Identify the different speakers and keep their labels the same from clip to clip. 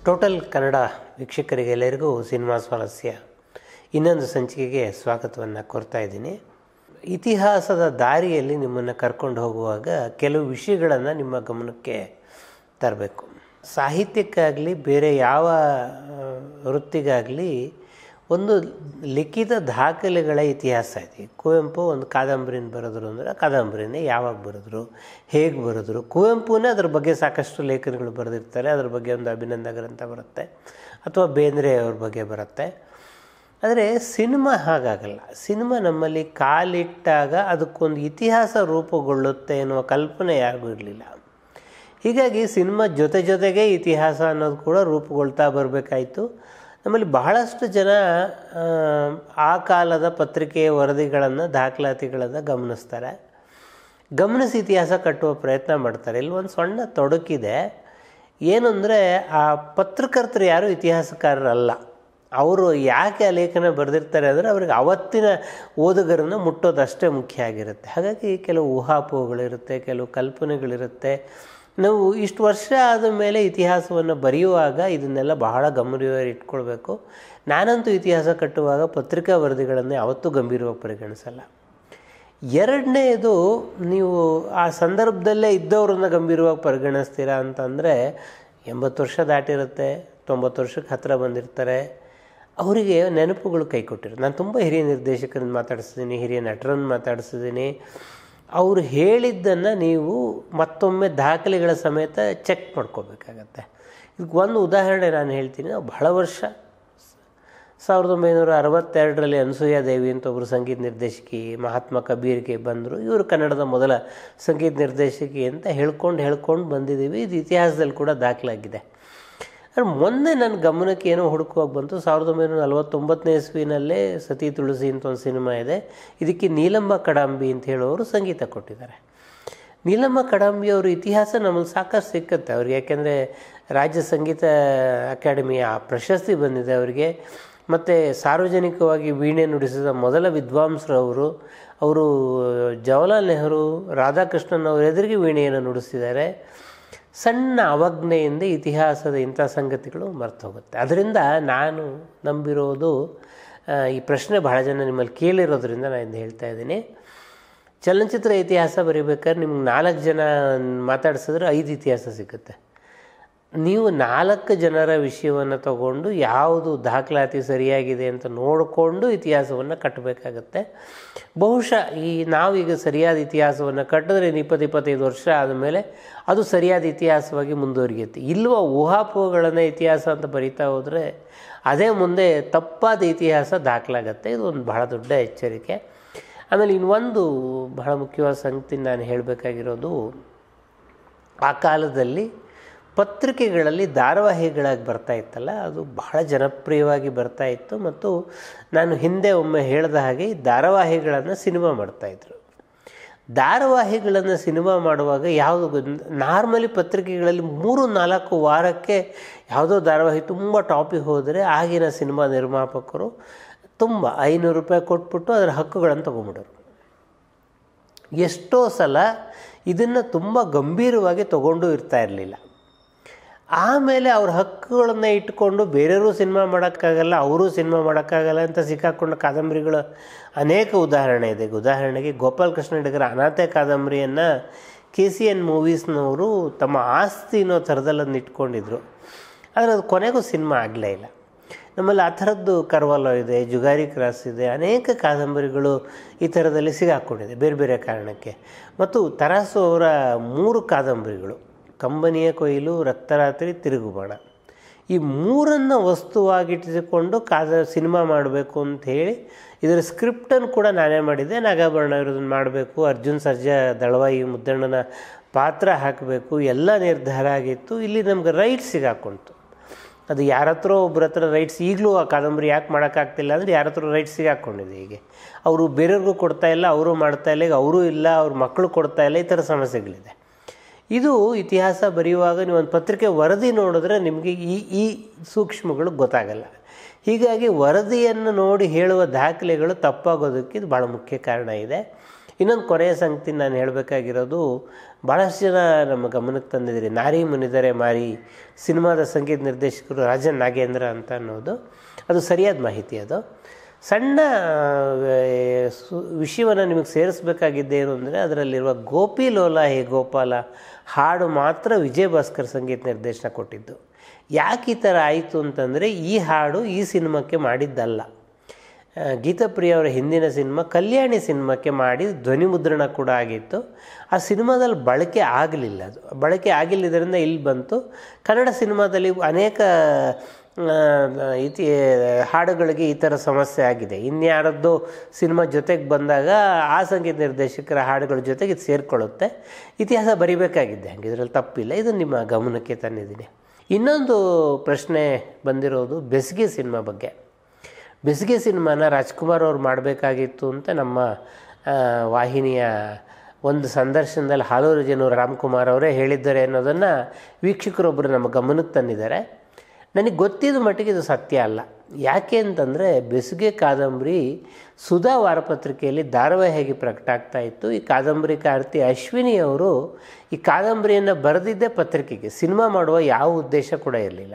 Speaker 1: total Kannada ವೀಕ್ಷಕರಿಗೆಲ್ಲರಿಗೂ cinema ಸ್ವಾರಸ್ಯ ಇನ್ನೊಂದು ಸಂಚಿಕೆಗೆ ಸ್ವಾಗತವನ್ನು ಕೋರ್ತಾ ಇದ್ದೀನಿ ಇತಿಹಾಸದ ದಾರಿಯಲ್ಲಿ ನಿಮ್ಮನ್ನು ಕರ್ಕೊಂಡು ಹೋಗುವಾಗ ಕೆಲವು ವಿಷಯಗಳನ್ನು ನಿಮ್ಮ ಗಮನಕ್ಕೆ ತರಬೇಕು ಸಾಹಿತ್ಯಕ್ಕಾಗಲಿ ಬೇರೆ ಯಾವ ಆ, ವೃತ್ತಿಗಾಗಲಿ ಒಂದು ಲಿಖಿತ ದಾಖಲೆಗಳ ಇತಿಹಾಸ ಇದೆ ಕುವೆಂಪು ಒಂದು ಕಾದಂಬರಿನ ಬರೆದ್ರು ಅಂದರೆ ಕಾದಂಬರಿನೇ ಯಾವಾಗ ಬರೆದ್ರು ಹೇಗೆ ಬರೆದ್ರು ಕುವೆಂಪುನೇ ಅದ್ರ ಬಗ್ಗೆ ಸಾಕಷ್ಟು ಲೇಖನಗಳು ಬರೆದಿರ್ತಾರೆ ಅದ್ರ ಬಗ್ಗೆ ಒಂದು ಅಭಿನಂದ ಗ್ರಂಥ ಬರುತ್ತೆ ಅಥವಾ ಬೇಂದ್ರೆ ಅವ್ರ ಬಗ್ಗೆ ಬರುತ್ತೆ ಆದರೆ ಸಿನಿಮಾ ಹಾಗಾಗಲ್ಲ ಸಿನಿಮಾ ನಮ್ಮಲ್ಲಿ ಕಾಲಿಟ್ಟಾಗ ಅದಕ್ಕೊಂದು ಇತಿಹಾಸ ರೂಪುಗೊಳ್ಳುತ್ತೆ ಎನ್ನುವ ಕಲ್ಪನೆ ಯಾರಿಗೂ ಇರಲಿಲ್ಲ ಹೀಗಾಗಿ ಸಿನಿಮಾ ಜೊತೆ ಜೊತೆಗೆ ಇತಿಹಾಸ ಅನ್ನೋದು ಕೂಡ ರೂಪುಗೊಳ್ತಾ ಬರಬೇಕಾಯಿತು ನಮ್ಮಲ್ಲಿ ಬಹಳಷ್ಟು ಜನ ಆ, ಆ ಕಾಲದ ಪತ್ರಿಕೆಯ ವರದಿಗಳನ್ನು ದಾಖಲಾತಿಗಳನ್ನು ಗಮನಿಸ್ತಾರೆ ಗಮನಿಸಿ ಇತಿಹಾಸ ಕಟ್ಟುವ ಪ್ರಯತ್ನ ಮಾಡ್ತಾರೆ ಇಲ್ಲಿ ಒಂದು ಸಣ್ಣ ತೊಡಕಿದೆ ಏನು ಅಂದರೆ ಆ ಪತ್ರಕರ್ತರು ಯಾರು ಇತಿಹಾಸಕಾರರಲ್ಲ ಅವರು ಯಾಕೆ ಆ ಲೇಖನ ಬರೆದಿರ್ತಾರೆ ಅಂದರೆ ಅವ್ರಿಗೆ ಅವತ್ತಿನ ಓದುಗರನ್ನು ಮುಟ್ಟೋದಷ್ಟೇ ಮುಖ್ಯ ಆಗಿರುತ್ತೆ ಹಾಗಾಗಿ ಕೆಲವು ಊಹಾಪೋಹಗಳಿರುತ್ತೆ ಕೆಲವು ಕಲ್ಪನೆಗಳಿರುತ್ತೆ ನಾವು ಇಷ್ಟು ವರ್ಷ ಆದ ಮೇಲೆ ಇತಿಹಾಸವನ್ನು ಬರೆಯುವಾಗ ಇದನ್ನೆಲ್ಲ ಬಹಳ ಗಂಭೀರವಾಗಿ ಇಟ್ಕೊಳ್ಬೇಕು ನಾನಂತೂ ಇತಿಹಾಸ ಕಟ್ಟುವಾಗ ಪತ್ರಿಕಾ ವರದಿಗಳನ್ನು ಯಾವತ್ತೂ ಗಂಭೀರವಾಗಿ ಪರಿಗಣಿಸಲ್ಲ ಎರಡನೇದು ನೀವು ಆ ಸಂದರ್ಭದಲ್ಲೇ ಇದ್ದವ್ರನ್ನ ಗಂಭೀರವಾಗಿ ಪರಿಗಣಿಸ್ತೀರಾ ಅಂತಂದರೆ ಎಂಬತ್ತು ವರ್ಷ ದಾಟಿರುತ್ತೆ ತೊಂಬತ್ತು ವರ್ಷಕ್ಕೆ ಹತ್ತಿರ ಬಂದಿರ್ತಾರೆ ಅವರಿಗೆ ನೆನಪುಗಳು ಕೈ ಕೊಟ್ಟಿರುತ್ತೆ ನಾನು ತುಂಬ ಹಿರಿಯ ನಿರ್ದೇಶಕರನ್ನ ಮಾತಾಡಿಸಿದ್ದೀನಿ ಹಿರಿಯ ನಟರನ್ನು ಮಾತಾಡಿಸಿದ್ದೀನಿ ಅವರು ಹೇಳಿದ್ದನ್ನು ನೀವು ಮತ್ತೊಮ್ಮೆ ದಾಖಲೆಗಳ ಸಮೇತ ಚೆಕ್ ಮಾಡ್ಕೋಬೇಕಾಗತ್ತೆ ಇದಕ್ಕೆ ಒಂದು ಉದಾಹರಣೆ ನಾನು ಹೇಳ್ತೀನಿ ನಾವು ಬಹಳ ವರ್ಷ ಸಾವಿರದ ಒಂಬೈನೂರ ಅರವತ್ತೆರಡರಲ್ಲಿ ಅನಸೂಯ ದೇವಿ ಅಂತ ಒಬ್ಬರು ಸಂಗೀತ ನಿರ್ದೇಶಕಿ ಮಹಾತ್ಮ ಕಬೀರ್ಗೆ ಬಂದರು ಇವರು ಕನ್ನಡದ ಮೊದಲ ಸಂಗೀತ ನಿರ್ದೇಶಕಿ ಅಂತ ಹೇಳ್ಕೊಂಡು ಹೇಳ್ಕೊಂಡು ಬಂದಿದ್ದೀವಿ ಇದು ಇತಿಹಾಸದಲ್ಲಿ ಕೂಡ ದಾಖಲಾಗಿದೆ ಆದರೆ ಮೊನ್ನೆ ನನ್ನ ಗಮನಕ್ಕೆ ಏನೋ ಹುಡುಕುವಾಗ ಬಂತು ಸಾವಿರದ ಒಂಬೈನೂರ ನಲವತ್ತೊಂಬತ್ತನೇ ಇಸ್ವಿನಲ್ಲೇ ಸತಿ ತುಳಸಿ ಅಂತ ಒಂದು ಸಿನಿಮಾ ಇದೆ ಇದಕ್ಕೆ ನೀಲಮ್ಮ ಕಡಂಬಿ ಅಂತ ಹೇಳೋರು ಸಂಗೀತ ಕೊಟ್ಟಿದ್ದಾರೆ ನೀಲಮ್ಮ ಕಡಂಬಿ ಅವ್ರ ಇತಿಹಾಸ ನಮಗೆ ಸಾಕಷ್ಟು ಸಿಕ್ಕತ್ತೆ ಅವ್ರಿಗೆ ಯಾಕೆಂದರೆ ರಾಜ್ಯ ಸಂಗೀತ ಅಕಾಡೆಮಿಯ ಪ್ರಶಸ್ತಿ ಬಂದಿದೆ ಅವರಿಗೆ ಮತ್ತು ಸಾರ್ವಜನಿಕವಾಗಿ ವೀಣೆ ನುಡಿಸಿದ ಮೊದಲ ವಿದ್ವಾಂಸರು ಅವರು ಅವರು ಜವಾಹರ್ಲಾಲ್ ನೆಹರು ರಾಧಾಕೃಷ್ಣನ್ ಅವರ ಎದುರಿಗೆ ವೀಣೆಯನ್ನು ನುಡಿಸಿದ್ದಾರೆ ಸಣ್ಣ ಅವಜ್ಞೆಯಿಂದ ಇತಿಹಾಸದ ಇಂಥ ಸಂಗತಿಗಳು ಮರ್ತು ಹೋಗುತ್ತೆ ಅದರಿಂದ ನಾನು ನಂಬಿರೋದು ಆ, ಈ ಪ್ರಶ್ನೆ ಬಹಳ ಜನ ನಿಮ್ಮಲ್ಲಿ ಕೇಳಿರೋದ್ರಿಂದ ನಾನು ಇದು ಹೇಳ್ತಾ ಇದ್ದೀನಿ ಚಲನಚಿತ್ರ ಇತಿಹಾಸ ಬರೀಬೇಕಾದ್ರೆ ನಿಮ್ಗೆ ನಾಲ್ಕು ಜನ ಮಾತಾಡ್ಸಿದ್ರೆ ಐದು ಇತಿಹಾಸ ಸಿಗುತ್ತೆ ನೀವು ನಾಲ್ಕು ಜನರ ವಿಷಯವನ್ನು ತಗೊಂಡು ಯಾವುದು ದಾಖಲಾತಿ ಸರಿಯಾಗಿದೆ ಅಂತ ನೋಡಿಕೊಂಡು ಇತಿಹಾಸವನ್ನು ಕಟ್ಟಬೇಕಾಗತ್ತೆ ಬಹುಶಃ ಈ ನಾವೀಗ ಸರಿಯಾದ ಇತಿಹಾಸವನ್ನು ಕಟ್ಟಿದ್ರೆ ಇನ್ನು ಇಪ್ಪತ್ತು ಇಪ್ಪತ್ತೈದು ವರ್ಷ ಆದಮೇಲೆ ಅದು ಸರಿಯಾದ ಇತಿಹಾಸವಾಗಿ ಮುಂದುವರಿಯುತ್ತೆ ಇಲ್ವ ಊಹಾಪೋಹಗಳನ್ನು ಇತಿಹಾಸ ಅಂತ ಬರಿತಾ ಹೋದರೆ ಅದೇ ಮುಂದೆ ತಪ್ಪಾದ ಇತಿಹಾಸ ದಾಖಲಾಗತ್ತೆ ಇದು ಒಂದು ಬಹಳ ದೊಡ್ಡ ಎಚ್ಚರಿಕೆ ಆಮೇಲೆ ಇನ್ನೊಂದು ಬಹಳ ಮುಖ್ಯವಾದ ಸಂಗತಿ ನಾನು ಹೇಳಬೇಕಾಗಿರೋದು ಆ ಕಾಲದಲ್ಲಿ ಪತ್ರಿಕೆಗಳಲ್ಲಿ ಧಾರಾವಾಹಿಗಳಾಗಿ ಬರ್ತಾ ಇತ್ತಲ್ಲ ಅದು ಬಹಳ ಜನಪ್ರಿಯವಾಗಿ ಬರ್ತಾ ಇತ್ತು ಮತ್ತು ನಾನು ಹಿಂದೆ ಒಮ್ಮೆ ಹೇಳಿದ ಹಾಗೆ ಈ ಧಾರಾವಾಹಿಗಳನ್ನು ಸಿನಿಮಾ ಮಾಡ್ತಾಯಿದ್ರು ಧಾರಾವಾಹಿಗಳನ್ನು ಸಿನಿಮಾ ಮಾಡುವಾಗ ಯಾವುದು ನಾರ್ಮಲಿ ಪತ್ರಿಕೆಗಳಲ್ಲಿ ಮೂರು ನಾಲ್ಕು ವಾರಕ್ಕೆ ಯಾವುದೋ ಧಾರಾವಾಹಿ ತುಂಬ ಟಾಪಿಗೆ ಹೋದರೆ ಆಗಿನ ಸಿನಿಮಾ ನಿರ್ಮಾಪಕರು ತುಂಬ ಐನೂರು ರೂಪಾಯಿ ಕೊಟ್ಬಿಟ್ಟು ಅದರ ಹಕ್ಕುಗಳನ್ನು ತೊಗೊಂಬಿಡೋರು ಎಷ್ಟೋ ಸಲ ಇದನ್ನು ತುಂಬ ಗಂಭೀರವಾಗಿ ತಗೊಂಡು ಇರ್ತಾ ಇರಲಿಲ್ಲ ಆಮೇಲೆ ಅವ್ರ ಹಕ್ಕುಗಳನ್ನು ಇಟ್ಕೊಂಡು ಬೇರೆಯವರು ಸಿನಿಮಾ ಮಾಡೋಕ್ಕಾಗಲ್ಲ ಅವರು ಸಿನಿಮಾ ಮಾಡೋಕ್ಕಾಗಲ್ಲ ಅಂತ ಸಿಕ್ಕಾಕೊಂಡ ಕಾದಂಬರಿಗಳು ಅನೇಕ ಉದಾಹರಣೆ ಇದೆ ಉದಾಹರಣೆಗೆ ಗೋಪಾಲ್ ಕೃಷ್ಣ ಅಡಿಗರ ಅನಾಥೆ ಕಾದಂಬರಿಯನ್ನು ಕೆ ಸಿ ಎನ್ ಮೂವೀಸ್ನವರು ತಮ್ಮ ಆಸ್ತಿ ಅನ್ನೋ ಥರದಲ್ಲಿ ಅದನ್ನ ಇಟ್ಕೊಂಡಿದ್ರು ಆದರೆ ಅದು ಕೊನೆಗೂ ಸಿನಿಮಾ ಆಗಲೇ ಇಲ್ಲ ನಮ್ಮಲ್ಲಿ ಆ ಥರದ್ದು ಕರ್ವಾಲೋ ಇದೆ ಜುಗಾರಿ ಕ್ರಾಸ್ ಇದೆ ಅನೇಕ ಕಾದಂಬರಿಗಳು ಈ ಥರದಲ್ಲಿ ಸಿಗಾಕ್ಕೊಂಡಿದೆ ಬೇರೆ ಬೇರೆ ಕಾರಣಕ್ಕೆ ಮತ್ತು ತರಾಸು ಅವರ ಮೂರು ಕಾದಂಬರಿಗಳು ಕಂಬನಿಯ ಕೊಯ್ಲು ರಕ್ತರಾತ್ರಿ ತಿರುಗುಬಾಣ ಈ ಮೂರನ್ನು ವಸ್ತುವಾಗಿಟ್ಟಿಸಿಕೊಂಡು ಕಾದ ಸಿನಿಮಾ ಮಾಡಬೇಕು ಅಂತ ಹೇಳಿ ಇದರ ಸ್ಕ್ರಿಪ್ಟನ್ನು ಕೂಡ ನಾನೇ ಮಾಡಿದ್ದೆ ನಾಗಾಭರಣ ಇರೋದನ್ನು ಮಾಡಬೇಕು ಅರ್ಜುನ್ ಸರ್ಜಾ ದಳವಾಯಿ ಮುದ್ದಣ್ಣನ ಪಾತ್ರ ಹಾಕಬೇಕು ಎಲ್ಲ ನಿರ್ಧಾರ ಆಗಿತ್ತು ಇಲ್ಲಿ ನಮ್ಗೆ ರೈಟ್ ಸಿಗಾಕೊಂತು ಅದು ಯಾರ ಹತ್ರ ಒಬ್ಬರ ಹತ್ರ ರೈಟ್ಸ್ ಈಗಲೂ ಆ ಕಾದಂಬರಿ ಯಾಕೆ ಮಾಡೋಕ್ಕಾಗ್ತಿಲ್ಲ ಅಂದರೆ ಯಾರ ಹತ್ರ ರೈಟ್ಸ್ ಸಿಗಾಕ್ಕೊಂಡಿದೆ ಹೀಗೆ ಅವರು ಬೇರೆಯವ್ರಿಗೂ ಕೊಡ್ತಾ ಇಲ್ಲ ಅವರು ಮಾಡ್ತಾ ಇಲ್ಲ ಈಗ ಅವರೂ ಇಲ್ಲ ಅವ್ರ ಮಕ್ಕಳು ಕೊಡ್ತಾ ಇಲ್ಲ ಈ ಥರ ಸಮಸ್ಯೆಗಳಿದೆ ಇದು ಇತಿಹಾಸ ಬರೆಯುವಾಗ ನೀವು ಒಂದು ಪತ್ರಿಕೆ ವರದಿ ನೋಡಿದ್ರೆ ನಿಮಗೆ ಈ ಈ ಸೂಕ್ಷ್ಮಗಳು ಗೊತ್ತಾಗಲ್ಲ ಹೀಗಾಗಿ ವರದಿಯನ್ನು ನೋಡಿ ಹೇಳುವ ದಾಖಲೆಗಳು ತಪ್ಪಾಗೋದಕ್ಕೆ ಇದು ಭಾಳ ಮುಖ್ಯ ಕಾರಣ ಇದೆ ಇನ್ನೊಂದು ಕೊನೆಯ ಸಂಗತಿ ನಾನು ಹೇಳಬೇಕಾಗಿರೋದು ಭಾಳಷ್ಟು ಜನ ನಮ್ಮ ಗಮನಕ್ಕೆ ತಂದಿದ್ದೀರಿ ನಾರಿ ಮುನಿದರೆ ಮಾರಿ ಸಿನಿಮಾದ ಸಂಗೀತ ನಿರ್ದೇಶಕರು ರಾಜನ್ ನಾಗೇಂದ್ರ ಅಂತ ಅನ್ನೋದು ಅದು ಸರಿಯಾದ ಮಾಹಿತಿ ಅದು ಸಣ್ಣ ಸು ವಿಷಯವನ್ನು ನಿಮಗೆ ಸೇರಿಸ್ಬೇಕಾಗಿದ್ದೇನು ಅಂದರೆ ಅದರಲ್ಲಿರುವ ಗೋಪಿ ಲೋಲ ಹೇ ಗೋಪಾಲ ಹಾಡು ಮಾತ್ರ ವಿಜಯ ಭಾಸ್ಕರ್ ಸಂಗೀತ ನಿರ್ದೇಶನ ಕೊಟ್ಟಿದ್ದು ಯಾಕೆ ಈ ಥರ ಆಯಿತು ಅಂತಂದರೆ ಈ ಹಾಡು ಈ ಸಿನಿಮಾಕ್ಕೆ ಮಾಡಿದ್ದಲ್ಲ ಗೀತಾಪ್ರಿಯ ಅವರ ಹಿಂದಿನ ಸಿನಿಮಾ ಕಲ್ಯಾಣಿ ಸಿನಿಮಾಕ್ಕೆ ಮಾಡಿ ಧ್ವನಿ ಮುದ್ರಣ ಕೂಡ ಆಗಿತ್ತು ಆ ಸಿನಿಮಾದಲ್ಲಿ ಬಳಕೆ ಆಗಲಿಲ್ಲ ಅದು ಬಳಕೆ ಆಗಿಲ್ಲದರಿಂದ ಇಲ್ಲಿ ಬಂತು ಕನ್ನಡ ಸಿನಿಮಾದಲ್ಲಿ ಅನೇಕ ಇತಿ ಹಾಡುಗಳಿಗೆ ಈ ಥರ ಸಮಸ್ಯೆ ಆಗಿದೆ ಇನ್ಯಾರದ್ದು ಸಿನಿಮಾ ಜೊತೆಗೆ ಬಂದಾಗ ಆ ಸಂಗೀತ ನಿರ್ದೇಶಕರ ಹಾಡುಗಳ ಜೊತೆಗೆ ಇದು ಸೇರಿಕೊಳ್ಳುತ್ತೆ ಇತಿಹಾಸ ಬರಿಬೇಕಾಗಿದೆ ಹಂಗೆ ಇದರಲ್ಲಿ ತಪ್ಪಿಲ್ಲ ಇದು ನಿಮ್ಮ ಗಮನಕ್ಕೆ ತಂದಿದ್ದೀನಿ ಇನ್ನೊಂದು ಪ್ರಶ್ನೆ ಬಂದಿರೋದು ಬೆಸ್ಗೆ ಸಿನಿಮಾ ಬಗ್ಗೆ ಬೆಸ್ಗೆ ಸಿನಿಮಾನ ರಾಜ್ಕುಮಾರ್ ಅವ್ರು ಮಾಡಬೇಕಾಗಿತ್ತು ಅಂತ ನಮ್ಮ ವಾಹಿನಿಯ ಒಂದು ಸಂದರ್ಶನದಲ್ಲಿ ಹಾಲೂರು ಜನರು ರಾಮ್ಕುಮಾರ್ ಅವರೇ ಹೇಳಿದ್ದಾರೆ ಅನ್ನೋದನ್ನು ವೀಕ್ಷಕರೊಬ್ಬರು ನಮ್ಮ ಗಮನಕ್ಕೆ ತಂದಿದ್ದಾರೆ ನನಗೆ ಗೊತ್ತಿದ್ದ ಮಟ್ಟಿಗೆ ಇದು ಸತ್ಯ ಅಲ್ಲ ಯಾಕೆ ಅಂತಂದರೆ ಬೆಸುಗೆ ಕಾದಂಬರಿ ಸುಧಾ ವಾರಪತ್ರಿಕೆಯಲ್ಲಿ ಧಾರಾವಾಹಿಯಾಗಿ ಪ್ರಕಟ ಆಗ್ತಾ ಇತ್ತು ಈ ಕಾದಂಬರಿಕಾರ್ತಿ ಅಶ್ವಿನಿ ಅವರು ಈ ಕಾದಂಬರಿಯನ್ನು ಬರೆದಿದ್ದೇ ಪತ್ರಿಕೆಗೆ ಸಿನಿಮಾ ಮಾಡುವ ಯಾವ ಉದ್ದೇಶ ಕೂಡ ಇರಲಿಲ್ಲ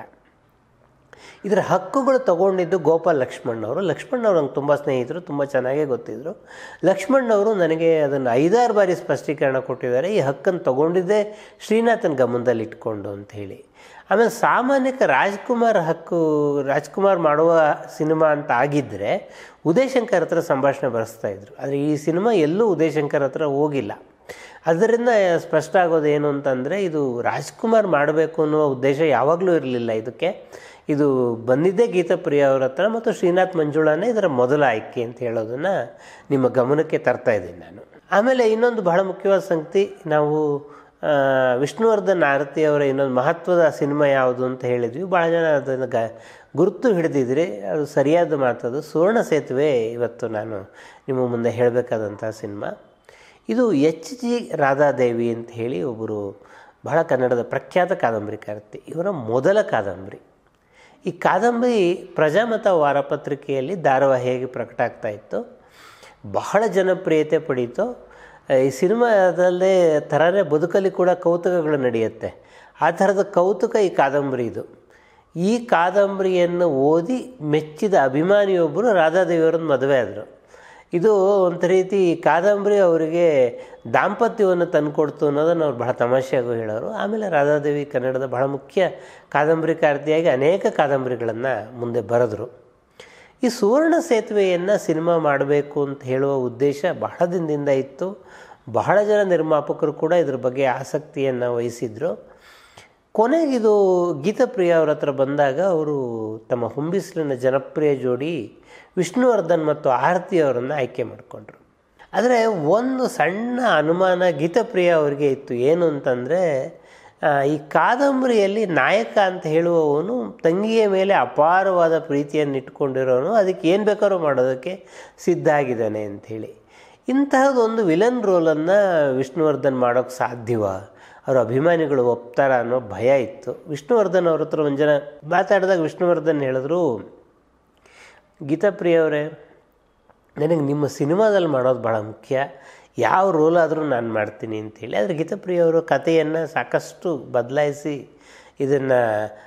Speaker 1: ಇದರ ಹಕ್ಕುಗಳು ತಗೊಂಡಿದ್ದು ಗೋಪಾಲ್ ಲಕ್ಷ್ಮಣ್ ಅವರು ಲಕ್ಷ್ಮಣ್ ಅವರು ನಂಗೆ ತುಂಬ ಸ್ನೇಹಿತರು ತುಂಬ ಚೆನ್ನಾಗೇ ಗೊತ್ತಿದ್ದರು ಲಕ್ಷ್ಮಣ್ ಅವರು ನನಗೆ ಅದನ್ನು ಐದಾರು ಬಾರಿ ಸ್ಪಷ್ಟೀಕರಣ ಕೊಟ್ಟಿದ್ದಾರೆ ಈ ಹಕ್ಕನ್ನು ತಗೊಂಡಿದ್ದೇ ಶ್ರೀನಾಥನ್ ಗಮನದಲ್ಲಿ ಇಟ್ಕೊಂಡು ಅಂತ ಹೇಳಿ ಆಮೇಲೆ ಸಾಮಾನ್ಯಕ್ಕೆ ರಾಜ್ಕುಮಾರ್ ಹಕ್ಕು ರಾಜ್ಕುಮಾರ್ ಮಾಡುವ ಸಿನಿಮಾ ಅಂತ ಆಗಿದ್ದರೆ ಉದಯಶಂಕರ್ ಹತ್ರ ಸಂಭಾಷಣೆ ಬರೆಸ್ತಾ ಇದ್ರು ಆದರೆ ಈ ಸಿನಿಮಾ ಎಲ್ಲೂ ಉದಯಶಂಕರ್ ಹತ್ರ ಹೋಗಿಲ್ಲ ಅದರಿಂದ ಸ್ಪಷ್ಟ ಆಗೋದು ಏನು ಅಂತಂದರೆ ಇದು ರಾಜ್ಕುಮಾರ್ ಮಾಡಬೇಕು ಅನ್ನುವ ಉದ್ದೇಶ ಯಾವಾಗಲೂ ಇರಲಿಲ್ಲ ಇದಕ್ಕೆ ಇದು ಬಂದಿದ್ದೇ ಗೀತಾಪ್ರಿಯ ಅವ್ರ ಹತ್ರ ಮತ್ತು ಶ್ರೀನಾಥ್ ಮಂಜುಳಾನೇ ಇದರ ಮೊದಲ ಆಯ್ಕೆ ಅಂತ ಹೇಳೋದನ್ನು ನಿಮ್ಮ ಗಮನಕ್ಕೆ ತರ್ತಾ ಇದ್ದೀನಿ ನಾನು ಆಮೇಲೆ ಇನ್ನೊಂದು ಬಹಳ ಮುಖ್ಯವಾದ ಸಂಗತಿ ನಾವು ವಿಷ್ಣುವರ್ಧನ್ ಆರತಿ ಅವರ ಇನ್ನೊಂದು ಮಹತ್ವದ ಸಿನಿಮಾ ಯಾವುದು ಅಂತ ಹೇಳಿದ್ವಿ ಭಾಳ ಜನ ಅದನ್ನು ಗ ಗುರುತು ಹಿಡಿದಿದ್ರಿ ಅದು ಸರಿಯಾದ ಮಾತದು ಸುವರ್ಣ ಸೇತುವೆ ಇವತ್ತು ನಾನು ನಿಮ್ಮ ಮುಂದೆ ಹೇಳಬೇಕಾದಂಥ ಸಿನಿಮಾ ಇದು ಎಚ್ ಜಿ ರಾಧಾದೇವಿ ಅಂತ ಹೇಳಿ ಒಬ್ಬರು ಬಹಳ ಕನ್ನಡದ ಪ್ರಖ್ಯಾತ ಕಾದಂಬರಿಕಾರ್ತಿ ಇವರ ಮೊದಲ ಕಾದಂಬರಿ ಈ ಕಾದಂಬರಿ ಪ್ರಜಾಮತ ವಾರಪತ್ರಿಕೆಯಲ್ಲಿ ಧಾರಾವಾಹಿಯಾಗಿ ಪ್ರಕಟ ಆಗ್ತಾ ಇತ್ತು ಬಹಳ ಜನಪ್ರಿಯತೆ ಪಡೀತು ಈ ಸಿನಿಮಾದಲ್ಲೇ ಥರನೇ ಬದುಕಲ್ಲಿ ಕೂಡ ಕೌತುಕಗಳು ನಡೆಯುತ್ತೆ ಆ ಥರದ ಕೌತುಕ ಈ ಕಾದಂಬರಿ ಇದು ಈ ಕಾದಂಬರಿಯನ್ನು ಓದಿ ಮೆಚ್ಚಿದ ಅಭಿಮಾನಿಯೊಬ್ಬರು ರಾಧಾದೇವಿಯವರನ್ನು ಮದುವೆ ಆದರು ಇದು ಒಂದು ರೀತಿ ಕಾದಂಬರಿ ಅವರಿಗೆ ದಾಂಪತ್ಯವನ್ನು ತಂದುಕೊಡ್ತು ಅನ್ನೋದನ್ನು ಅವ್ರು ಬಹಳ ತಮಾಷೆಯಾಗೂ ಹೇಳೋರು ಆಮೇಲೆ ರಾಧಾದೇವಿ ಕನ್ನಡದ ಬಹಳ ಮುಖ್ಯ ಕಾದಂಬರಿಕಾರ್ತಿಯಾಗಿ ಅನೇಕ ಕಾದಂಬರಿಗಳನ್ನು ಮುಂದೆ ಬರೆದರು ಈ ಸುವರ್ಣ ಸೇತುವೆಯನ್ನು ಸಿನಿಮಾ ಮಾಡಬೇಕು ಅಂತ ಹೇಳುವ ಉದ್ದೇಶ ಬಹಳ ದಿನದಿಂದ ಇತ್ತು ಬಹಳ ಜನ ನಿರ್ಮಾಪಕರು ಕೂಡ ಇದ್ರ ಬಗ್ಗೆ ಆಸಕ್ತಿಯನ್ನು ವಹಿಸಿದರು ಕೊನೆಗಿದು ಗೀತಾಪ್ರಿಯ ಅವ್ರ ಹತ್ರ ಬಂದಾಗ ಅವರು ತಮ್ಮ ಹುಂಬಿಸ್ಲಿನ ಜನಪ್ರಿಯ ಜೋಡಿ ವಿಷ್ಣುವರ್ಧನ್ ಮತ್ತು ಆರತಿ ಅವರನ್ನು ಆಯ್ಕೆ ಮಾಡಿಕೊಂಡ್ರು ಆದರೆ ಒಂದು ಸಣ್ಣ ಅನುಮಾನ ಗೀತಾಪ್ರಿಯ ಅವರಿಗೆ ಇತ್ತು ಏನು ಅಂತಂದರೆ ಈ ಕಾದಂಬರಿಯಲ್ಲಿ ನಾಯಕ ಅಂತ ಹೇಳುವವನು ತಂಗಿಯ ಮೇಲೆ ಅಪಾರವಾದ ಪ್ರೀತಿಯನ್ನು ಇಟ್ಕೊಂಡಿರೋನು ಅದಕ್ಕೆ ಏನು ಬೇಕಾದ್ರೂ ಮಾಡೋದಕ್ಕೆ ಸಿದ್ಧ ಆಗಿದ್ದಾನೆ ಅಂಥೇಳಿ ಇಂತಹದ್ದೊಂದು ವಿಲನ್ ರೋಲನ್ನು ವಿಷ್ಣುವರ್ಧನ್ ಮಾಡೋಕ್ಕೆ ಸಾಧ್ಯವ ಅವರ ಅಭಿಮಾನಿಗಳು ಒಪ್ತಾರ ಅನ್ನೋ ಭಯ ಇತ್ತು ವಿಷ್ಣುವರ್ಧನ್ ಅವ್ರ ಹತ್ರ ಒಂದು ಜನ ಮಾತಾಡಿದಾಗ ವಿಷ್ಣುವರ್ಧನ್ ಹೇಳಿದ್ರು ಗೀತಾಪ್ರಿಯ ಅವರೇ ನನಗೆ ನಿಮ್ಮ ಸಿನಿಮಾದಲ್ಲಿ ಮಾಡೋದು ಭಾಳ ಮುಖ್ಯ ಯಾವ ರೋಲ್ ಆದರೂ ನಾನು ಮಾಡ್ತೀನಿ ಅಂಥೇಳಿ ಆದರೆ ಗೀತಾಪ್ರಿಯ ಅವರು ಕಥೆಯನ್ನು ಸಾಕಷ್ಟು ಬದಲಾಯಿಸಿ ಇದನ್ನು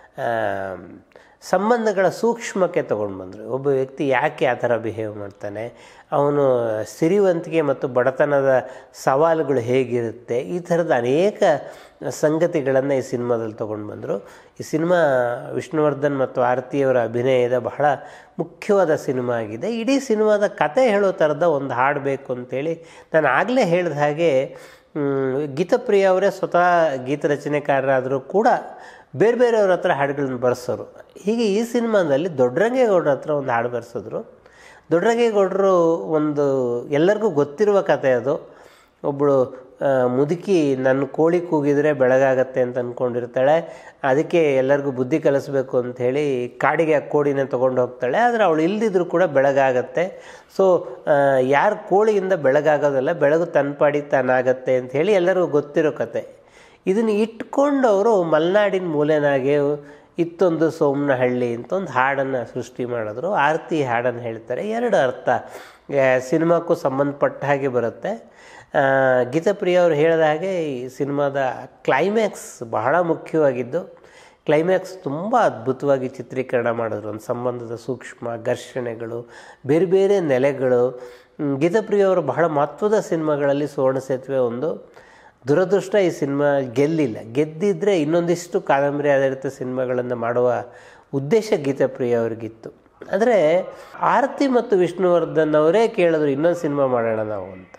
Speaker 1: ಸಂಬಂಧಗಳ ಸೂಕ್ಷ್ಮಕ್ಕೆ ತೊಗೊಂಡು ಬಂದರು ಒಬ್ಬ ವ್ಯಕ್ತಿ ಯಾಕೆ ಆ ಥರ ಬಿಹೇವ್ ಮಾಡ್ತಾನೆ ಅವನು ಸಿರಿವಂತಿಕೆ ಮತ್ತು ಬಡತನದ ಸವಾಲುಗಳು ಹೇಗಿರುತ್ತೆ ಈ ಥರದ ಅನೇಕ ಸಂಗತಿಗಳನ್ನು ಈ ಸಿನಿಮಾದಲ್ಲಿ ತೊಗೊಂಡು ಬಂದರು ಈ ಸಿನಿಮಾ ವಿಷ್ಣುವರ್ಧನ್ ಮತ್ತು ಆರತಿಯವರ ಅಭಿನಯದ ಬಹಳ ಮುಖ್ಯವಾದ ಸಿನಿಮಾ ಆಗಿದೆ ಇಡೀ ಸಿನಿಮಾದ ಕತೆ ಹೇಳೋ ಥರದ ಒಂದು ಹಾಡು ಬೇಕು ಅಂತೇಳಿ ನಾನು ಆಗಲೇ ಹೇಳಿದ ಹಾಗೆ ಗೀತಪ್ರಿಯ ಅವರೇ ಸ್ವತಃ ಗೀತ ರಚನೆಕಾರರಾದರೂ ಕೂಡ ಬೇರೆ ಬೇರೆಯವ್ರ ಹತ್ರ ಹಾಡುಗಳನ್ನ ಬರೆಸೋರು ಹೀಗೆ ಈ ಸಿನಿಮಾದಲ್ಲಿ ದೊಡ್ಡರಂಗೇಗೌಡರ ಹತ್ರ ಒಂದು ಹಾಡು ಬರೆಸಿದ್ರು ದೊಡ್ಡರಂಗೇಗೌಡರು ಒಂದು ಎಲ್ಲರಿಗೂ ಗೊತ್ತಿರುವ ಕತೆ ಅದು ಒಬ್ಬಳು ಮುದುಕಿ ನನ್ನ ಕೋಳಿ ಕೂಗಿದರೆ ಬೆಳಗಾಗತ್ತೆ ಅಂತ ಅಂದ್ಕೊಂಡಿರ್ತಾಳೆ ಅದಕ್ಕೆ ಎಲ್ಲರಿಗೂ ಬುದ್ಧಿ ಕಲಿಸ್ಬೇಕು ಅಂಥೇಳಿ ಕಾಡಿಗೆ ಆ ಕೋಳಿನ ತೊಗೊಂಡು ಹೋಗ್ತಾಳೆ ಆದರೆ ಅವಳು ಇಲ್ದಿದ್ರು ಕೂಡ ಬೆಳಗಾಗತ್ತೆ ಸೊ ಯಾರು ಕೋಳಿಯಿಂದ ಬೆಳಗಾಗೋದಲ್ಲ ಬೆಳಗು ತನ್ಪಾಡಿಗೆ ತಾನಾಗತ್ತೆ ಅಂಥೇಳಿ ಎಲ್ಲರಿಗೂ ಗೊತ್ತಿರೋ ಕತೆ ಇದನ್ನು ಇಟ್ಕೊಂಡು ಅವರು ಮಲೆನಾಡಿನ ಮೂಲೆನಾಗೆ ಇತ್ತೊಂದು ಸೋಮನಹಳ್ಳಿ ಅಂತ ಒಂದು ಹಾಡನ್ನು ಸೃಷ್ಟಿ ಮಾಡಿದ್ರು ಆರತಿ ಹಾಡನ್ನು ಹೇಳ್ತಾರೆ ಎರಡು ಅರ್ಥ ಸಿನಿಮಾಕ್ಕೂ ಸಂಬಂಧಪಟ್ಟ ಹಾಗೆ ಬರುತ್ತೆ ಆ, ಗೀತಾಪ್ರಿಯ ಅವರು ಹೇಳಿದ ಹಾಗೆ ಈ ಸಿನಿಮಾದ ಕ್ಲೈಮ್ಯಾಕ್ಸ್ ಬಹಳ ಮುಖ್ಯವಾಗಿದ್ದು ಕ್ಲೈಮ್ಯಾಕ್ಸ್ ತುಂಬ ಅದ್ಭುತವಾಗಿ ಚಿತ್ರೀಕರಣ ಮಾಡಿದ್ರು ಒಂದು ಸಂಬಂಧದ ಸೂಕ್ಷ್ಮ ಘರ್ಷಣೆಗಳು ಬೇರೆ ಬೇರೆ ನೆಲೆಗಳು ಹ್ಮ್, ಗೀತಾಪ್ರಿಯ ಅವರು ಬಹಳ ಮಹತ್ವದ ಸಿನಿಮಾಗಳಲ್ಲಿ ಸುವರ್ಣ ಸೇತುವೆ ಒಂದು ದುರದೃಷ್ಟ ಈ ಸಿನಿಮಾ ಗೆಲ್ಲಿಲ್ಲ ಗೆದ್ದಿದ್ರೆ ಇನ್ನೊಂದಿಷ್ಟು ಕಾದಂಬರಿ ಆಧಾರಿತ ಸಿನಿಮಾಗಳನ್ನು ಮಾಡುವ ಉದ್ದೇಶ ಗೀತಾಪ್ರಿಯ ಅವ್ರಿಗಿತ್ತು ಆದರೆ ಆರತಿ ಮತ್ತು ವಿಷ್ಣುವರ್ಧನ್ ಅವರೇ ಕೇಳಿದ್ರು ಇನ್ನೊಂದು ಸಿನಿಮಾ ಮಾಡೋಣ ನಾವು ಅಂತ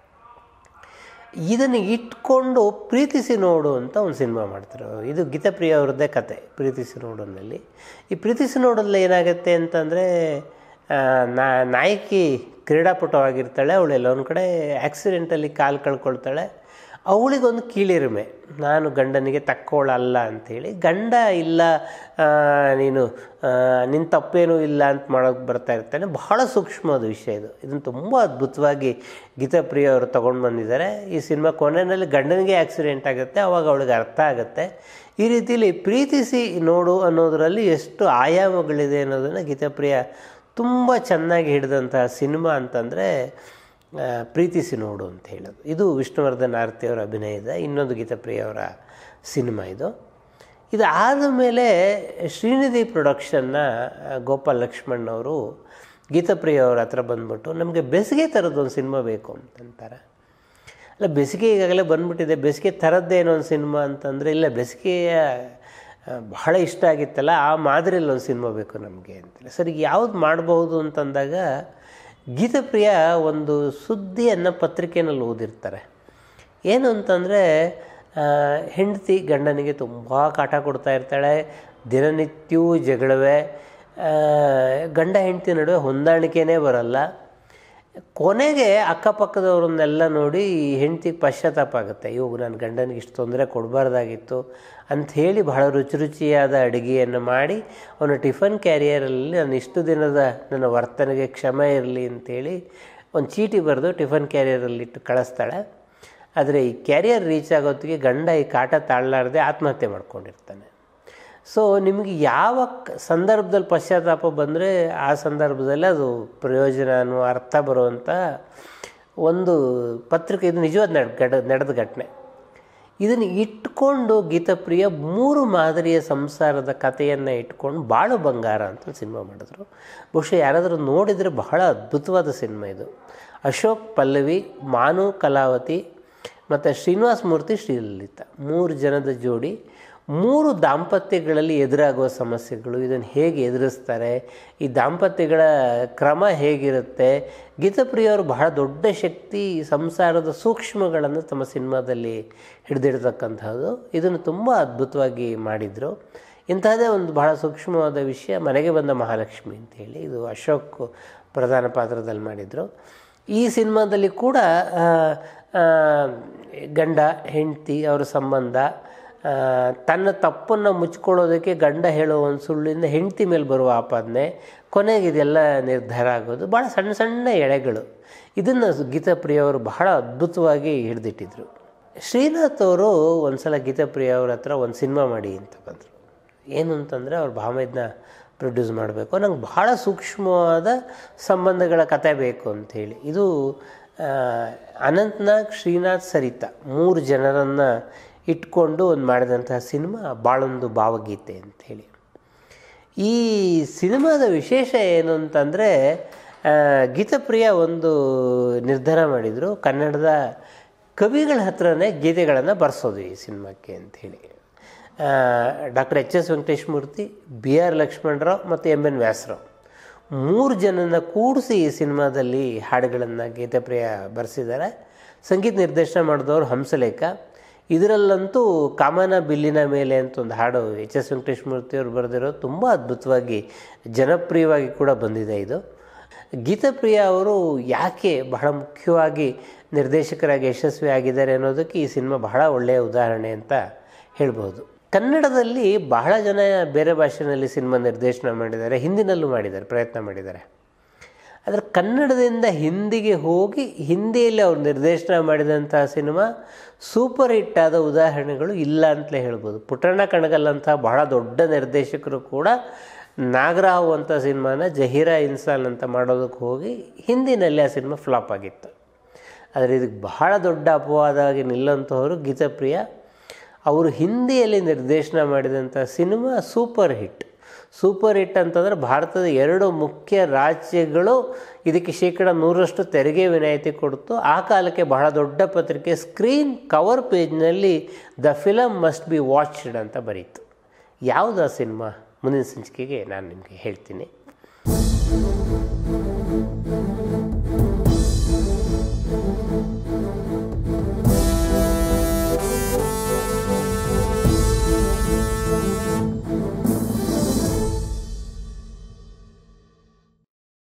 Speaker 1: ಇದನ್ನು ಇಟ್ಕೊಂಡು ಪ್ರೀತಿಸಿ ನೋಡು ಅಂತ ಒಂದು ಸಿನಿಮಾ ಮಾಡ್ತಾರೆ ಇದು ಗೀತಾಪ್ರಿಯ ಅವ್ರದ್ದೇ ಕತೆ ಪ್ರೀತಿಸಿ ನೋಡೋನಲ್ಲಿ ಈ ಪ್ರೀತಿಸಿ ನೋಡೋದ್ರಲ್ಲಿ ಏನಾಗುತ್ತೆ ಅಂತಂದರೆ ನಾ ನಾಯಕಿ ಕ್ರೀಡಾಪಟುವಾಗಿರ್ತಾಳೆ ಅವಳೆಲ್ಲ ಒಂದು ಕಡೆ ಆಕ್ಸಿಡೆಂಟಲ್ಲಿ ಕಾಲು ಕಳ್ಕೊಳ್ತಾಳೆ ಅವಳಿಗೊಂದು ಕೀಳಿರಿಮೆ ನಾನು ಗಂಡನಿಗೆ ತಕ್ಕೋಳಲ್ಲ ಅಂಥೇಳಿ ಗಂಡ ಇಲ್ಲ ಆ, ನೀನು ಆ, ನಿನ್ನ ತಪ್ಪೇನೂ ಇಲ್ಲ ಅಂತ ಮಾಡೋಕ್ಕೆ ಬರ್ತಾ ಇರ್ತಾನೆ ಬಹಳ ಸೂಕ್ಷ್ಮವಾದ ವಿಷಯ ಇದು ಇದನ್ನು ತುಂಬ ಅದ್ಭುತವಾಗಿ ಗೀತಾಪ್ರಿಯ ಅವರು ತೊಗೊಂಡು ಬಂದಿದ್ದಾರೆ ಈ ಸಿನಿಮಾ ಕೊನೆಯಲ್ಲಿ ಗಂಡನಿಗೆ ಆಕ್ಸಿಡೆಂಟ್ ಆಗುತ್ತೆ ಅವಾಗ ಅವಳಿಗೆ ಅರ್ಥ ಆಗುತ್ತೆ ಈ ರೀತಿಯಲ್ಲಿ ಪ್ರೀತಿಸಿ ನೋಡು ಅನ್ನೋದರಲ್ಲಿ ಎಷ್ಟು ಆಯಾಮಗಳಿದೆ ಅನ್ನೋದನ್ನು ಗೀತಾಪ್ರಿಯ ತುಂಬ ಚೆನ್ನಾಗಿ ಹಿಡಿದಂತಹ ಸಿನಿಮಾ ಅಂತಂದರೆ ಆ, ಪ್ರೀತಿಸಿ ನೋಡು ಅಂತ ಹೇಳೋದು ಇದು ವಿಷ್ಣುವರ್ಧನ್ ಆರತಿಯವರ ಅಭಿನಯದ ಇನ್ನೊಂದು ಗೀತಾಪ್ರಿಯ ಅವರ ಸಿನಿಮಾ ಇದು ಇದು ಆದ ಮೇಲೆ ಶ್ರೀನಿಧಿ ಪ್ರೊಡಕ್ಷನ್ನ ಆ, ಗೋಪಾಲ್ ಲಕ್ಷ್ಮಣ್ ಅವರು ಗೀತಾಪ್ರಿಯ ಅವ್ರ ಹತ್ರ ಬಂದ್ಬಿಟ್ಟು ನಮಗೆ ಬೇಸಿಗೆ ಥರದ್ದೊಂದು ಸಿನಿಮಾ ಬೇಕು ಅಂತಂತಾರೆ ಅಲ್ಲ ಬೇಸಿಗೆ ಈಗಾಗಲೇ ಬಂದ್ಬಿಟ್ಟಿದೆ ಬೇಸಿಗೆ ಥರದ್ದೇನೋ ಒಂದು ಸಿನಿಮಾ ಅಂತಂದರೆ ಇಲ್ಲ ಬೇಸಿಗೆಯ ಆ, ಬಹಳ ಇಷ್ಟ ಆಗಿತ್ತಲ್ಲ ಆ ಮಾದರಿಯಲ್ಲಿ ಒಂದು ಸಿನಿಮಾ ಬೇಕು ನಮಗೆ ಅಂತೇಳಿ ಸರಿ ಯಾವ್ದು ಮಾಡ್ಬೋದು ಅಂತಂದಾಗ ಗೀತಪ್ರಿಯ ಒಂದು ಸುದ್ದಿಯನ್ನು ಪತ್ರಿಕೆಯಲ್ಲಿ ಓದಿರ್ತಾರೆ ಏನು ಅಂತಂದರೆ ಹೆಂಡತಿ ಗಂಡನಿಗೆ ತುಂಬ ಕಾಟ ಕೊಡ್ತಾ ಇರ್ತಾಳೆ ದಿನನಿತ್ಯವೂ ಜಗಳವೇ ಆ, ಗಂಡ ಹೆಂಡತಿ ನಡುವೆ ಹೊಂದಾಣಿಕೆನೇ ಬರಲ್ಲ ಕೊನೆಗೆ ಅಕ್ಕಪಕ್ಕದವ್ರನ್ನೆಲ್ಲ ನೋಡಿ ಈ ಹೆಂಡ್ತಿಗೆ ಪಶ್ಚಾತ್ತಾಪ ಆಗುತ್ತೆ ಇವಾಗ ನನ್ನ ಗಂಡನಿಗೆ ಇಷ್ಟು ತೊಂದರೆ ಕೊಡಬಾರ್ದಾಗಿತ್ತು ಅಂಥೇಳಿ ಬಹಳ ರುಚಿ ರುಚಿಯಾದ ಅಡುಗೆಯನ್ನು ಮಾಡಿ ಅವನ ಟಿಫನ್ ಕ್ಯಾರಿಯರಲ್ಲಿ ನಾನು ಇಷ್ಟು ದಿನದ ನನ್ನ ವರ್ತನೆಗೆ ಕ್ಷಮೆ ಇರಲಿ ಅಂಥೇಳಿ ಒಂದು ಚೀಟಿ ಬರೆದು ಟಿಫನ್ ಕ್ಯಾರಿಯರಲ್ಲಿ ಇಟ್ಟು ಕಳಿಸ್ತಾಳೆ ಆದರೆ ಈ ಕ್ಯಾರಿಯರ್ ರೀಚ್ ಆಗೋತ್ತಿಗೆ ಗಂಡ ಈ ಕಾಟ ತಾಳಲಾರದೆ ಆತ್ಮಹತ್ಯೆ ಮಾಡ್ಕೊಂಡಿರ್ತಾನೆ ಸೊ ನಿಮಗೆ ಯಾವ ಕ- ಸಂದರ್ಭದಲ್ಲಿ ಪಶ್ಚಾತ್ತಾಪ ಬಂದರೆ ಆ ಸಂದರ್ಭದಲ್ಲಿ ಅದು ಪ್ರಯೋಜನ ಅನ್ನೋ ಅರ್ಥ ಬರುವಂಥ ಒಂದು ಪತ್ರಿಕೆ ಇದು ನಿಜವಾದ ನಡ್ ಗಡ ನಡೆದ ಘಟನೆ ಇದನ್ನು ಇಟ್ಕೊಂಡು ಗೀತಪ್ರಿಯ ಮೂರು ಮಾದರಿಯ ಸಂಸಾರದ ಕಥೆಯನ್ನು ಇಟ್ಕೊಂಡು ಬಾಳು ಬಂಗಾರ ಅಂತ ಒಂದು ಸಿನಿಮಾ ಮಾಡಿದ್ರು ಬಹುಶಃ ಯಾರಾದರೂ ನೋಡಿದರೆ ಬಹಳ ಅದ್ಭುತವಾದ ಸಿನಿಮಾ ಇದು ಅಶೋಕ್ ಪಲ್ಲವಿ ಮಾನು ಕಲಾವತಿ ಮತ್ತು ಶ್ರೀನಿವಾಸ ಮೂರ್ತಿ ಶ್ರೀಲಲಿತ ಮೂರು ಜನದ ಜೋಡಿ ಮೂರು ದಾಂಪತ್ಯಗಳಲ್ಲಿ ಎದುರಾಗುವ ಸಮಸ್ಯೆಗಳು ಇದನ್ನು ಹೇಗೆ ಎದುರಿಸ್ತಾರೆ ಈ ದಾಂಪತ್ಯಗಳ ಕ್ರಮ ಹೇಗಿರುತ್ತೆ ಗೀತಪ್ರಿಯವರು ಬಹಳ ದೊಡ್ಡ ಶಕ್ತಿ ಈ ಸಂಸಾರದ ಸೂಕ್ಷ್ಮಗಳನ್ನು ತಮ್ಮ ಸಿನಿಮಾದಲ್ಲಿ ಹಿಡಿದಿಡ್ತಕ್ಕಂಥದ್ದು ಇದನ್ನು ತುಂಬ ಅದ್ಭುತವಾಗಿ ಮಾಡಿದರು ಇಂತಹದೇ ಒಂದು ಬಹಳ ಸೂಕ್ಷ್ಮವಾದ ವಿಷಯ ಮನೆಗೆ ಬಂದ ಮಹಾಲಕ್ಷ್ಮಿ ಅಂತೇಳಿ ಇದು ಅಶೋಕ್ ಪ್ರಧಾನ ಪಾತ್ರದಲ್ಲಿ ಮಾಡಿದರು ಈ ಸಿನಿಮಾದಲ್ಲಿ ಕೂಡ ಆ, ಆ, ಗಂಡ ಹೆಂಡತಿ ಅವರ ಸಂಬಂಧ ಆ, ತನ್ನ ತಪ್ಪನ್ನು ಮುಚ್ಕೊಳ್ಳೋದಕ್ಕೆ ಗಂಡ ಹೇಳೋ ಒಂದು ಸುಳ್ಳಿಂದ ಹೆಂಡತಿ ಮೇಲೆ ಬರುವ ಆಪಾದನೆ ಕೊನೆಗೆ ಇದೆಲ್ಲ ನಿರ್ಧಾರ ಆಗೋದು ಭಾಳ ಸಣ್ಣ ಸಣ್ಣ ಎಳೆಗಳು ಇದನ್ನು ಗೀತಾಪ್ರಿಯ ಅವರು ಬಹಳ ಅದ್ಭುತವಾಗಿ ಹಿಡಿದಿಟ್ಟಿದ್ರು ಶ್ರೀನಾಥ್ ಅವರು ಒಂದು ಸಲ ಗೀತಾಪ್ರಿಯ ಅವ್ರ ಹತ್ರ ಒಂದು ಸಿನಿಮಾ ಮಾಡಿ ಅಂತ ಬಂದರು ಏನು ಅಂತಂದರೆ ಅವ್ರ ಭಾಮೈದನ್ನ ಪ್ರೊಡ್ಯೂಸ್ ಮಾಡಬೇಕು ನಂಗೆ ಬಹಳ ಸೂಕ್ಷ್ಮವಾದ ಸಂಬಂಧಗಳ ಕತೆ ಬೇಕು ಅಂಥೇಳಿ ಇದು ಆ, ಅನಂತ್ನಾಗ್ ಶ್ರೀನಾಥ್ ಸರಿತಾ ಮೂರು ಜನರನ್ನು ಇಟ್ಕೊಂಡು ಒಂದು ಮಾಡಿದಂತಹ ಸಿನಿಮಾ ಬಾಳೊಂದು ಭಾವಗೀತೆ ಅಂಥೇಳಿ ಈ ಸಿನಿಮಾದ ವಿಶೇಷ ಏನು ಅಂತಂದರೆ ಗೀತಪ್ರಿಯ ಒಂದು ನಿರ್ಧಾರ ಮಾಡಿದರು ಕನ್ನಡದ ಕವಿಗಳ ಹತ್ರನೇ ಗೀತೆಗಳನ್ನು ಬರೆಸೋದು ಈ ಸಿನಿಮಾಕ್ಕೆ ಅಂಥೇಳಿ doctor H S Venkateshmurthy B R Lakshmanrao ಮತ್ತು ಎಮ್ ಎನ್ ವ್ಯಾಸರಾವ್ ಮೂರು ಜನನ ಕೂಡಿಸಿ ಈ ಸಿನಿಮಾದಲ್ಲಿ ಹಾಡುಗಳನ್ನು ಗೀತಪ್ರಿಯ ಬರೆಸಿದ್ದಾರೆ ಸಂಗೀತ ನಿರ್ದೇಶನ ಮಾಡಿದವರು ಹಂಸಲೇಖ ಇದರಲ್ಲಂತೂ ಕಾಮನ ಬಿಲ್ಲಿನ ಮೇಲೆ ಅಂತ ಒಂದು ಹಾಡು ಎಚ್ ಎಸ್ ವೆಂಕಟೇಶ್ಮೂರ್ತಿಯವರು ಬರೆದಿರೋದು ತುಂಬ ಅದ್ಭುತವಾಗಿ ಜನಪ್ರಿಯವಾಗಿ ಕೂಡ ಬಂದಿದೆ ಇದು ಗೀತಪ್ರಿಯ ಅವರು ಯಾಕೆ ಬಹಳ ಮುಖ್ಯವಾಗಿ ನಿರ್ದೇಶಕರಾಗಿ ಯಶಸ್ವಿ ಆಗಿದ್ದಾರೆ ಅನ್ನೋದಕ್ಕೆ ಈ ಸಿನಿಮಾ ಬಹಳ ಒಳ್ಳೆಯ ಉದಾಹರಣೆ ಅಂತ ಹೇಳ್ಬೋದು ಕನ್ನಡದಲ್ಲಿ ಬಹಳ ಜನ ಬೇರೆ ಭಾಷೆಯಲ್ಲಿ ಸಿನಿಮಾ ನಿರ್ದೇಶನ ಮಾಡಿದ್ದಾರೆ ಹಿಂದಿನಲ್ಲೂ ಮಾಡಿದ್ದಾರೆ ಪ್ರಯತ್ನ ಮಾಡಿದ್ದಾರೆ ಆದರೆ ಕನ್ನಡದಿಂದ ಹಿಂದಿಗೆ ಹೋಗಿ ಹಿಂದಿಯಲ್ಲಿ ಅವ್ರು ನಿರ್ದೇಶನ ಮಾಡಿದಂತಹ ಸಿನಿಮಾ ಸೂಪರ್ ಹಿಟ್ ಆದ ಉದಾಹರಣೆಗಳು ಇಲ್ಲ ಅಂತಲೇ ಹೇಳ್ಬೋದು ಪುಟ್ಟಣ್ಣ ಕಣಗಲ್ ಅಂತ ಬಹಳ ದೊಡ್ಡ ನಿರ್ದೇಶಕರು ಕೂಡ ನಾಗರಾವ್ ಅಂತ ಸಿನಿಮಾನ ಜಹೀರಾ ಇನ್ಸಾನ್ ಅಂತ ಮಾಡೋದಕ್ಕೆ ಹೋಗಿ ಹಿಂದಿನಲ್ಲಿ ಆ ಸಿನಿಮಾ ಫ್ಲಾಪ್ ಆಗಿತ್ತು ಆದರೆ ಇದಕ್ಕೆ ಬಹಳ ದೊಡ್ಡ ಅಪವಾದವಾಗಿ ನಿಲ್ಲಂಥವರು ಗೀತಪ್ರಿಯ ಅವರು ಹಿಂದಿಯಲ್ಲಿ ನಿರ್ದೇಶನ ಮಾಡಿದಂಥ cinema super hit super hit ಅಂತಂದರೆ ಭಾರತದ ಎರಡು ಮುಖ್ಯ ರಾಜ್ಯಗಳು ಇದಕ್ಕೆ ಶೇಕಡ ನೂರರಷ್ಟು ತೆರಿಗೆ ವಿನಾಯಿತಿ ಕೊಡ್ತು ಆ ಕಾಲಕ್ಕೆ ಬಹಳ ದೊಡ್ಡ ಪತ್ರಿಕೆ ಸ್ಕ್ರೀನ್ ಕವರ್ ಪೇಜ್ನಲ್ಲಿ the film must be watched ಅಂತ ಬರೀತು ಯಾವುದು ಆ ಸಿನಿಮಾ ಮುಂದಿನ ಸಂಚಿಕೆಗೆ ನಾನು ನಿಮಗೆ ಹೇಳ್ತೀನಿ